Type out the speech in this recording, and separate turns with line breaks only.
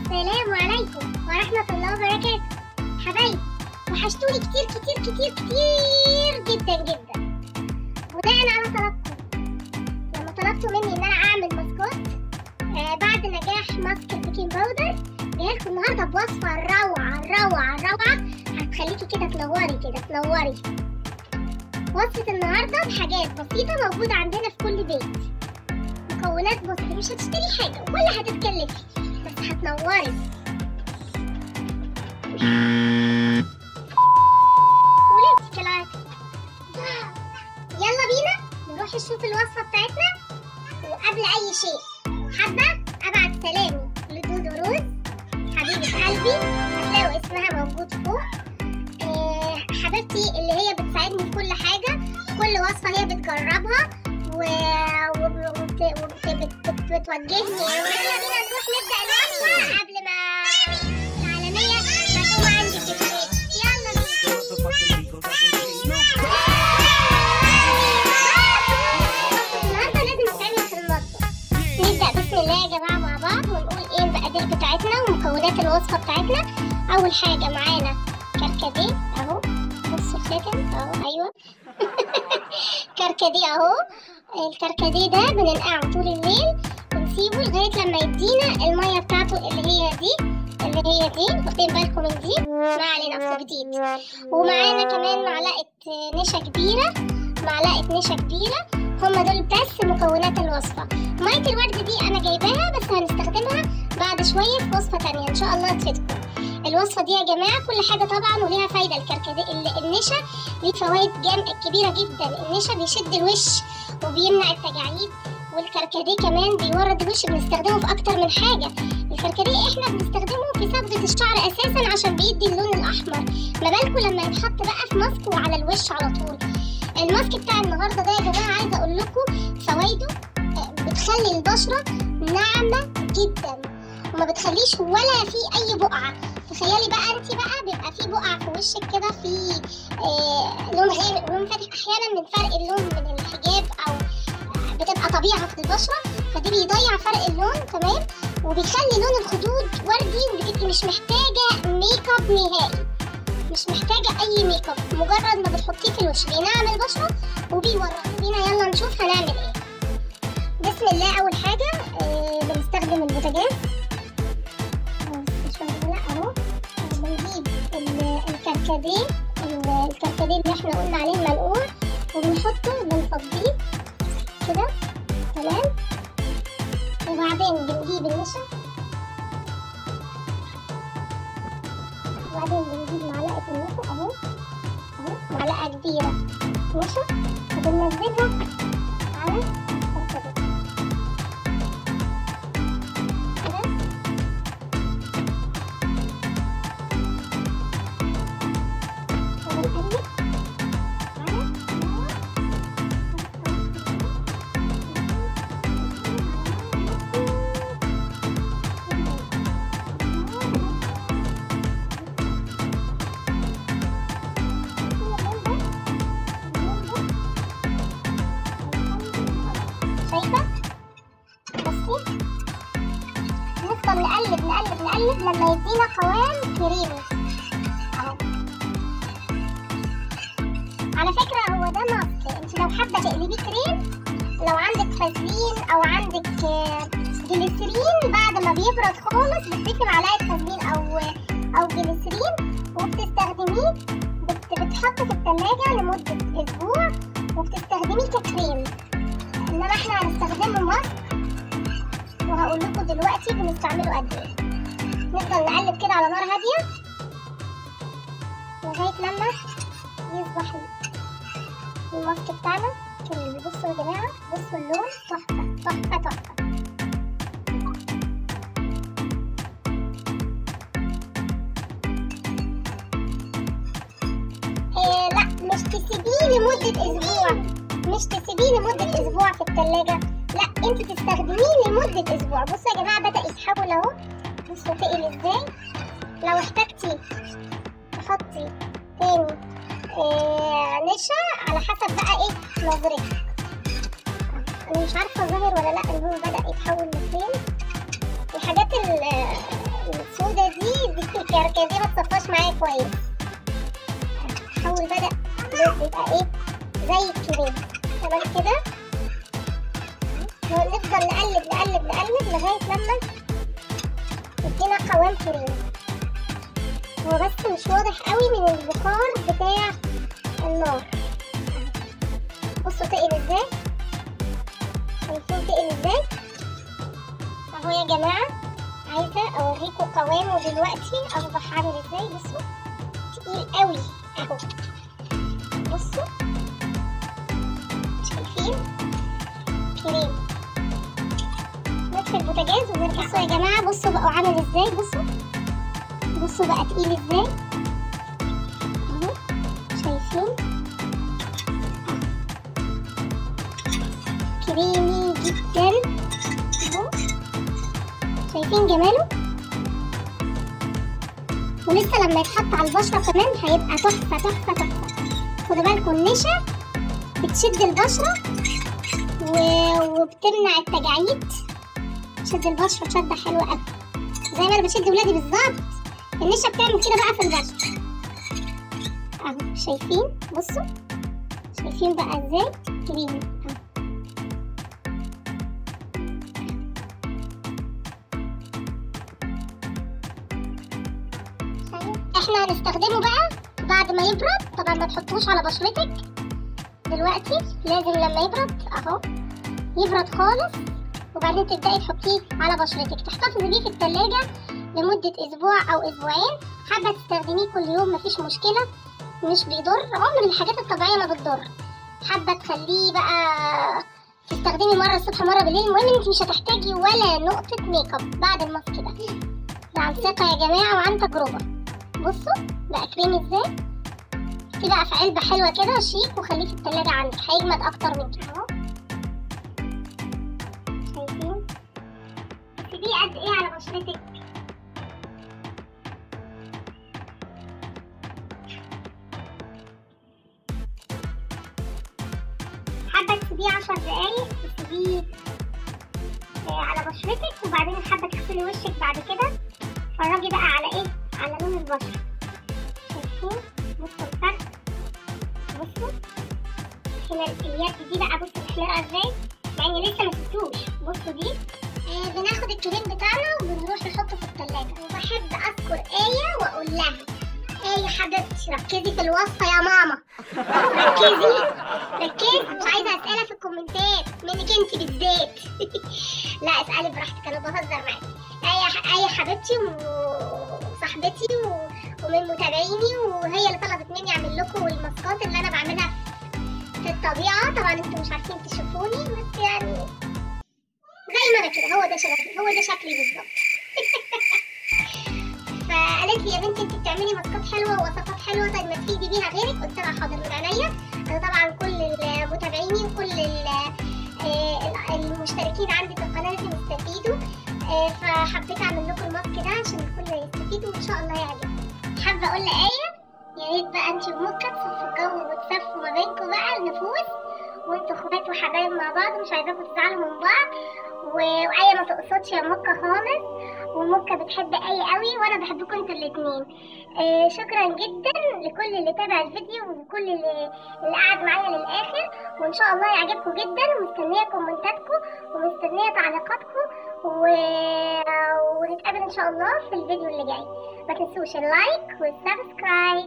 السلام عليكم ورحمة الله وبركاته حبايبي وحشتوني كتير كتير كتير كتير جدا جدا بناء على طلبكم لما طلبتوا مني ان انا اعمل ماسكات آه بعد نجاح ماسك البيكنج باودر جايلكم النهارده بوصفة روعة روعة روعة هتخليكي كده تنوري كده تنوري وصفة النهاردة بحاجات بسيطة موجودة عندنا في كل بيت مكونات بسيطة مش هتشتري حاجة ولا هتتكلفي بس هتنوري ولبسي كالعادة يلا بينا نروح نشوف الوصفة بتاعتنا وقبل أي شيء حابة أبعت سلامي لدودو روز حبيبة قلبي هتلاقوا اسمها موجود فوق آه، حبيبتي اللي هي بتساعدني في كل حاجة كل وصفة هي بتجربها و... وب- وبت... وبت... بت... بت... بتوجهني يلا بينا نروح نبدأ الوصفة قبل ما العالمية ما تقوم عندي في البيت يلا بينا النهارده لازم نتعمل في المطبخ نبدأ بسم الله يا جماعة مع بعض ونقول ايه المقادير بتاعتنا ومكونات الوصفة بتاعتنا أول حاجة معانا كركديه أهو بصوا الخاتم أهو أيوه كركديه أهو الكركديه ده بننقعه طول الليل ونسيبه لغاية لما يدينا المية بتاعته اللي هي دي اللي هي دي واخدين بالكم من دي ما علينا أصله جديد ومعانا كمان معلقة نشا كبيرة معلقة نشا كبيرة هما دول بس مكونات الوصفة مية الورد دي أنا جايباها بس هنستخدمها بعد شوية في وصفة تانية إن شاء الله تفيدكم الوصفة دي يا جماعة كل حاجة طبعا وليها فايدة الكركديه ال- النشا ليه فوائد جام كبيرة جدا النشا بيشد الوش وبيمنع التجاعيد والكركديه كمان بيورد الوش بنستخدمه في أكتر من حاجة الكركديه احنا بنستخدمه في صبغة الشعر أساسا عشان بيدي اللون الأحمر ما بالكم لما يتحط بقى في ماسك وعلى الوش على طول الماسك بتاع النهارده ده يا جماعه عايزه اقول لكم فوائده آه، بتخلي البشره ناعمه جدا وما بتخليش ولا في اي بقعه تخيلي بقى انت بقى بيبقى في بقع في وشك كده في آه لون غامق ولون فاتح احيانا من فرق اللون من الحجاب او بتبقى طبيعه في البشره فدي بيضيع فرق اللون تمام وبيخلي لون الخدود وردي وبتبقي مش محتاجه ميك اب نهائي مش محتاجة أي ميك اب مجرد ما بتحطيه في الوش بينعم البشرة وبيورد بينا يلا نشوف هنعمل ايه بسم الله أول حاجة آه بنستخدم البوتاجاز آه، مش واخدة لا أهو بنجيب ال- الكركديه ال- الكركديه اللي احنا قلنا عليه المنقوع وبنحطه بنفضيه كده تمام وبعدين بنجيب النشا وبعدين بنجيب معلقة النشا اهو اهو معلقة كبيرة نشا وبننزلها على الكركديه كده وبنقلب على النار شايفة؟ بصي نفضل نقلب نقلب نقلب لما يدينا قوام كريمي اهو على فكرة هو ده ماسك انت لو حابة تقلبيه كريم لو عندك فازلين او عندك آه، جليسرين بعد ما بيبرد خالص بتضيفي معلقة فازلين او او جليسرين وبتستخدميه بت- بتحطه في التلاجة لمدة اسبوع وبتستخدميه ككريم انما احنا هنستخدمه ماسك وهقول لكم دلوقتي بنستعمله قد ايه نفضل نقلب كده على نار هاديه لغايه لما يصبح الماسك بتاعنا كريمي بصوا يا جماعه بصوا اللون تحفه تحفه تحفه إيه لا مش تسيبيه لمدة أسبوع مش تسيبيه لمدة أسبوع في التلاجة لا انت تستخدميه لمدة أسبوع بصوا يا جماعة بدأ يتحول أهو بصوا تقل ازاي لو احتجتي تحطي تاني إيه نشا على حسب بقى ايه نظرتك انا مش عارفة ظاهر ولا لا اللون بدأ يتحول لفين الحاجات ال- اللي الكركديه ما تصفاش معايا كويس حول بدأ اللون يبقى ايه زي الكريم تمام كده نفضل نقلب نقلب نقلب لغاية لما يدينا قوام كريم هو بس مش واضح قوي من البخار بتاع النار بصوا تقل ازاي شايفين تقل ازاي اهو يا جماعة عايزة اوريكم قوامه دلوقتي اصبح عامل ازاي بصوا تقيل قوي اهو بصوا شايفين كريم نطفي البوتاجاز ونرجع بصوا يا جماعة بصوا بقوا عامل ازاي بصوا بصوا بقى تقيل ازاي اهو شايفين كريمي جدا اهو شايفين جماله ولسه لما يتحط على البشرة كمان هيبقى تحفة تحفة تحفة خدوا بالكم النشا بتشد البشرة و... وبتمنع التجاعيد تشد البشرة شدة حلوة قوي زي ما انا بشد ولادي بالظبط النشا بتعمل كده بقى في البشرة اهو شايفين بصوا شايفين بقى ازاي كريمي اهو احنا هنستخدمه بقى بعد ما يبرد طبعا ما تحطوش على بشرتك دلوقتي لازم لما يبرد اهو يبرد خالص وبعدين تبدأي تحطيه على بشرتك تحتفظي بيه في التلاجة لمدة أسبوع أو أسبوعين حابة تستخدميه كل يوم مفيش مشكلة مش بيضر عمر الحاجات الطبيعية ما بتضر حابة تخليه بقى تستخدمي مرة الصبح مرة بالليل المهم انت مش هتحتاجي ولا نقطة ميك اب بعد الماسك ده ده عن ثقة يا جماعة وعن تجربة بصوا بقى كريم ازاي دي بقى في علبة حلوة كده شيك وخليه في التلاجة عندك هيجمد أكتر من كده اهو شايفين تسيبيه قد ايه على بشرتك حابة تسيبيه عشر دقايق تسيبيه آه، على بشرتك وبعدين حابة تغسلي وشك بعد كده اتفرجي بقى على ايه على لون البشرة شايفين بصوا الفرق بصوا هنا اليد دي بقى بصوا محمرة ازاي يعني لسه ما سبتوش بصوا دي آه بناخد الكريم بتاعنا وبنروح نحطه في التلاجة وبحب اذكر آية واقول لها آية حبيبتي ركزي في الوصفة يا ماما ركزي ركزي مش عايزة اسئلة في الكومنتات منك انت بالذات لا اسألي براحتك انا بهزر معاكي آية آية حبيبتي وصاحبتي و... ومن متابعيني وهي اللي طلبت مني اعمل لكم الماسكات اللي انا بعملها في الطبيعة طبعا انتوا مش عارفين تشوفوني بس يعني زي ما انا كده هو ده شكلي هو ده شكلي بالظبط فقالت لي يا بنتي انت بتعملي ماسكات حلوه ووصفات حلوه طيب ما تفيدي بيها غيرك قلت لها حاضر من عينيا انا طبعا كل متابعيني وكل ال- آه، المشتركين عندي في القناه لازم يستفيدوا آه، فحبيت اعمل لكم الماسك ده عشان الكل يستفيد وان شاء الله يعجبكم حابه اقول لآية يا ريت بقى انت ومكة تصفوا الجو وتصفوا ما بينكم بقى النفوس وانتوا اخوات وحبايب مع بعض مش عايزاكم تزعلوا من بعض و... وآية ما تقصدش يا مكة خالص ومكة بتحب آية قوي وانا بحبكم انتوا الاتنين آه شكرا جدا لكل اللي تابع الفيديو ولكل اللي, اللي قعد معايا للاخر وان شاء الله يعجبكم جدا ومستنيه كومنتاتكم ومستنيه تعليقاتكم و... ونتقابل ان شاء الله في الفيديو اللي جاي ما تنسوش اللايك والسبسكرايب